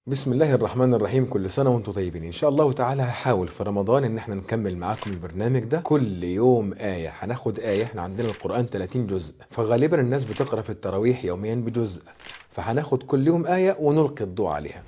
بسم الله الرحمن الرحيم كل سنة وانتم طيبين ان شاء الله تعالى هحاول في رمضان ان احنا نكمل معاكم البرنامج ده كل يوم آية هناخد آية احنا عندنا القرآن 30 جزء فغالبا الناس بتقرأ في التراويح يوميا بجزء فهناخد كل يوم آية ونلقي الضوء عليها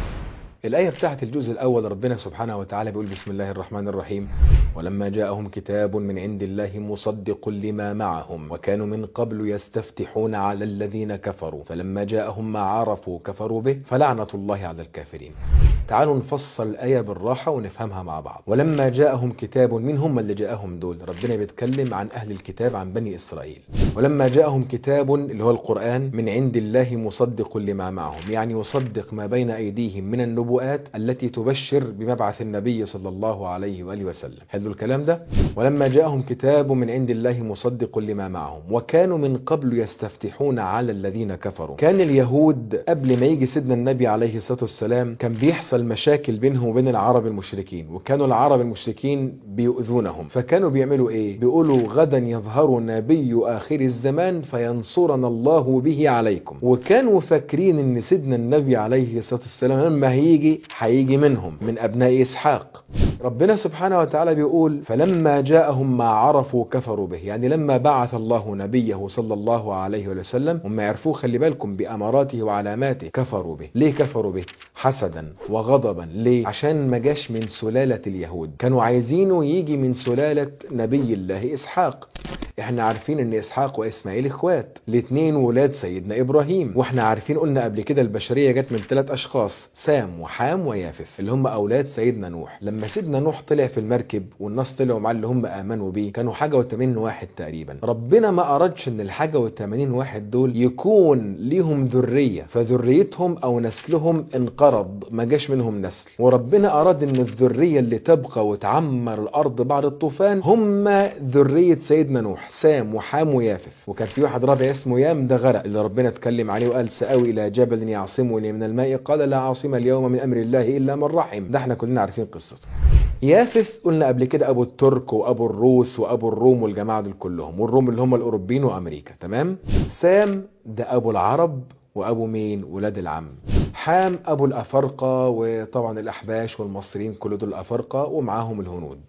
الآية بتاعت الجزء الأول ربنا سبحانه وتعالى بيقول بسم الله الرحمن الرحيم ولما جاءهم كتاب من عند الله مصدق لما معهم وكانوا من قبل يستفتحون على الذين كفروا فلما جاءهم ما عرفوا كفروا به فلعنة الله على الكافرين تعالوا نفصل الآية بالراحة ونفهمها مع بعض ولما جاءهم كتاب من هم اللي جاءهم دول ربنا بيتكلم عن أهل الكتاب عن بني إسرائيل ولما جاءهم كتاب اللي هو القرآن من عند الله مصدق لما معهم يعني يصدق ما بين أيديهم من النبوءات التي تبشر بمبعث النبي صلى الله عليه وآله وسلم حلو الكلام ده ولما جاءهم كتاب من عند الله مصدق لما معهم وكانوا من قبل يستفتحون على الذين كفروا كان اليهود قبل ما يجي سيدنا النبي عليه الصلاة والسلام كان بيحصل مشاكل بينهم وبين العرب المشركين وكانوا العرب المشركين بيؤذونهم فكانوا بيعملوا ايه بيقولوا غدا يظهر نبي آخر الزمان فينصرنا الله به عليكم وكانوا فاكرين ان سيدنا النبي عليه الصلاة والسلام لما هيجي هيجي منهم من ابناء اسحاق ربنا سبحانه وتعالى بيقول فلما جاءهم ما عرفوا كفروا به يعني لما بعث الله نبيه صلى الله عليه وسلم هم يعرفوه خلي بالكم بأماراته وعلاماته كفروا به ليه كفروا به حسدا وغضبا ليه عشان ما جاش من سلالة اليهود كانوا عايزينه يجي من سلالة نبي الله إسحاق احنا عارفين ان اسحاق واسماعيل اخوات الاثنين ولاد سيدنا ابراهيم واحنا عارفين قلنا قبل كده البشريه جت من ثلاث اشخاص سام وحام ويافث اللي هم اولاد سيدنا نوح لما سيدنا نوح طلع في المركب والناس طلعوا معاه اللي هم امنوا بيه كانوا حاجه و80 واحد تقريبا ربنا ما ارادش ان الحاجه و80 واحد دول يكون ليهم ذريه فذريتهم او نسلهم انقرض ما جاش منهم نسل وربنا اراد ان الذريه اللي تبقى وتعمر الارض بعد الطوفان هم ذريه سيدنا نوح سام وحام ويافث وكان في واحد رابع اسمه يام ده غرق اللي ربنا اتكلم عليه وقال سآوي الى جبل يعصمني من الماء قال لا عاصم اليوم من امر الله الا من رحم ده احنا كلنا عارفين قصته يافث قلنا قبل كده ابو الترك وابو الروس وابو الروم والجماعه دول كلهم والروم اللي هم الاوروبيين وامريكا تمام سام ده ابو العرب وابو مين ولاد العم حام ابو الافارقه وطبعا الاحباش والمصريين كل دول الافارقه ومعاهم الهنود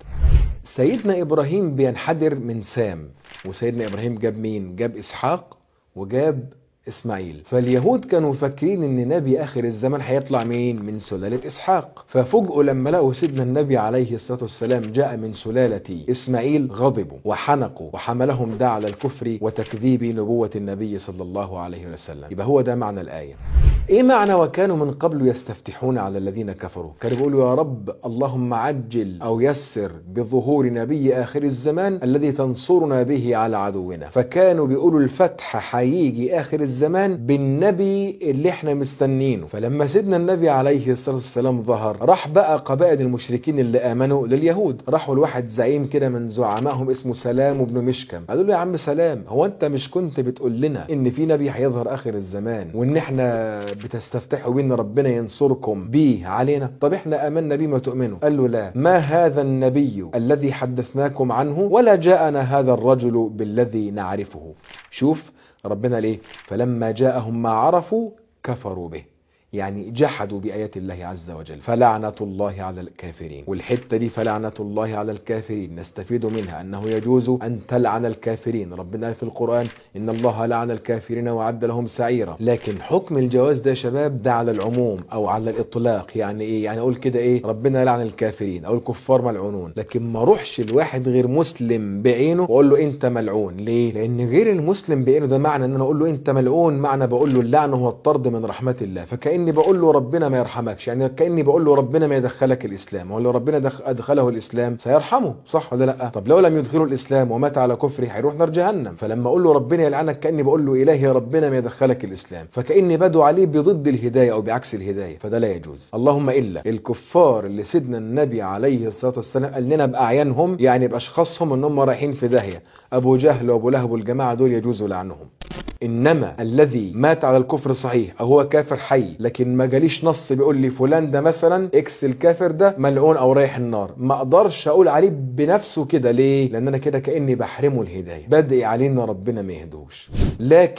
سيدنا ابراهيم بينحدر من سام وسيدنا ابراهيم جاب مين جاب اسحاق وجاب اسماعيل فاليهود كانوا فاكرين ان نبي اخر الزمان هيطلع مين من سلالة اسحاق ففوجئوا لما لقوا سيدنا النبي عليه الصلاة والسلام جاء من سلالة اسماعيل غضبوا وحنقوا وحملهم ده على الكفر وتكذيب نبوة النبي صلى الله عليه وسلم يبقى هو ده معنى الآية ايه معنى وكانوا من قبل يستفتحون على الذين كفروا كانوا بيقولوا يا رب اللهم عجل او يسر بظهور نبي اخر الزمان الذي تنصرنا به على عدونا فكانوا بيقولوا الفتح هيجي اخر الزمان بالنبي اللي احنا مستنينه فلما سيدنا النبي عليه الصلاة والسلام ظهر راح بقى قبائل المشركين اللي امنوا لليهود راحوا لواحد زعيم كده من زعمائهم اسمه سلام بن مشكم قالوا له يا عم سلام هو انت مش كنت بتقول لنا ان في نبي هيظهر اخر الزمان وان احنا بتستفتحوا بيه ان ربنا ينصركم بيه علينا طب احنا امنا بيه ما تؤمنوا قال له لا ما هذا النبي الذي حدثناكم عنه ولا جاءنا هذا الرجل بالذي نعرفه شوف ربنا ليه فلما جاءهم ما عرفوا كفروا به يعني جحدوا بآيات الله عز وجل فلعنة الله على الكافرين والحتة دي فلعنة الله على الكافرين نستفيد منها أنه يجوز أن تلعن الكافرين ربنا قال في القرآن إن الله لعن الكافرين وعد لهم سعيرا لكن حكم الجواز ده يا شباب ده على العموم أو على الإطلاق يعني إيه يعني أقول كده إيه ربنا لعن الكافرين أو الكفار ملعونون لكن ما روحش الواحد غير مسلم بعينه وأقول له أنت ملعون ليه لأن غير المسلم بعينه ده معنى أن أنا أقول له أنت ملعون معنى بقول له اللعن هو الطرد من رحمة الله فكأن كاني بقول له ربنا ما يرحمكش يعني كاني بقول له ربنا ما يدخلك الاسلام ولو ربنا دخ ادخله الاسلام سيرحمه صح ولا لا طب لو لم يدخله الاسلام ومات على كفره هيروح نار جهنم فلما اقول له ربنا يلعنك كاني بقول له الهي ربنا ما يدخلك الاسلام فكاني بدعو عليه بضد الهدايه او بعكس الهدايه فده لا يجوز اللهم الا الكفار اللي سيدنا النبي عليه الصلاه والسلام قال لنا باعيانهم يعني باشخاصهم ان هم رايحين في داهيه ابو جهل وابو لهب والجماعه دول يجوز لعنهم انما الذي مات على الكفر صحيح او هو كافر حي لكن ما جاليش نص بيقول لي فلان ده مثلا اكس الكافر ده ملعون او رايح النار ما اقدرش اقول عليه بنفسه كده ليه لان انا كده كاني بحرمه الهدايه بدعي عليه ان ربنا ما يهدوش لكن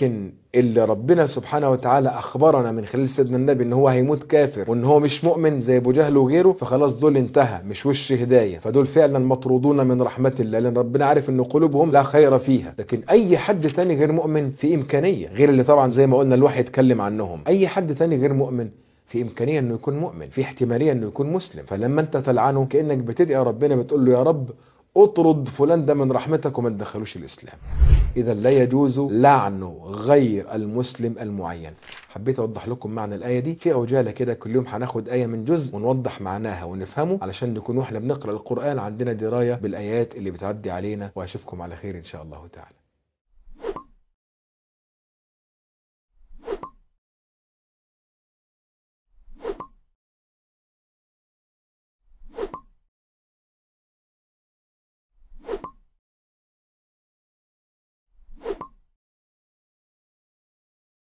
اللي ربنا سبحانه وتعالى اخبرنا من خلال سيدنا النبي ان هو هيموت كافر وان هو مش مؤمن زي ابو جهل وغيره فخلاص دول انتهى مش وش هدايه فدول فعلا مطرودون من رحمه الله لان ربنا عارف ان قلوبهم لا خير فيها لكن اي حد تاني غير مؤمن في امكانيه غير اللي طبعا زي ما قلنا الوحي اتكلم عنهم اي حد تاني غير مؤمن في امكانيه انه يكون مؤمن في احتماليه انه يكون مسلم فلما انت تلعنه كانك بتدعي ربنا بتقول له يا رب اطرد فلان ده من رحمتك وما تدخلوش الاسلام اذا لا يجوز لعن غير المسلم المعين حبيت اوضح لكم معنى الايه دي في عجاله كده كل يوم هناخد ايه من جزء ونوضح معناها ونفهمه علشان نكون واحنا بنقرا القران عندنا درايه بالايات اللي بتعدي علينا واشوفكم على خير ان شاء الله تعالى